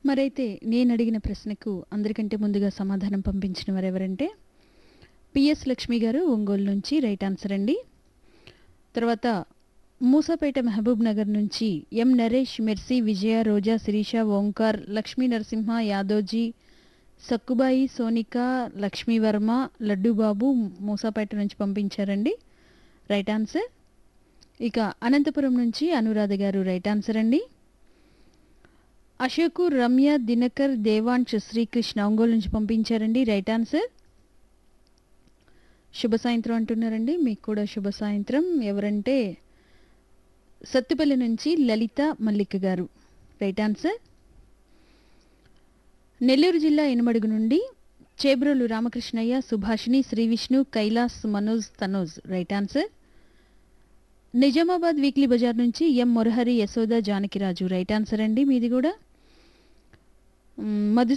మరైతే నేను అడిగిన ప్రశ్నకు అందరికంటే ముందుగా సమాధానం పంపించిన వారు ఎవరంటే పిఎస్ లక్ష్మి గారు ఒంగోలు నుంచి రైట్ ఆన్సర్ అండి తర్వాత మూసాపేట మహబూబ్ నగర్ నుంచి ఎం నరేష్ మెర్సీ విజయ రోజా శిరీష ఓంకార్ లక్ష్మీ నరసింహ యాదోజీ సక్కుబాయి సోనిక లక్ష్మీవర్మ లడ్డూబాబు మూసాపేట నుంచి పంపించారండి రైట్ ఆన్సర్ ఇక అనంతపురం నుంచి అనురాధ గారు రైట్ ఆన్సర్ అండి అశోకు రమ్య దినకర్ దేవాంశ్ శ్రీకృష్ణ ఒంగోలు నుంచి పంపించారండి రైట్ ఆన్సర్ శుభ సాయంత్రం అంటున్నారండి మీకు కూడా శుభ సాయంత్రం ఎవరంటే సత్తుపల్లి నుంచి లలిత మల్లిక్ గారు రైట్ ఆన్సర్ నెల్లూరు జిల్లా ఎనుమడుగు నుండి Chebrolu Ramakrishnaiah Subhashini Sri Vishnu Kailash Manoj Tanoj right answer Nizamabad weekly Bazar నుంచి M Murahari Yashoda Janakiraju right answer అండి మీది కూడా మ్, మధు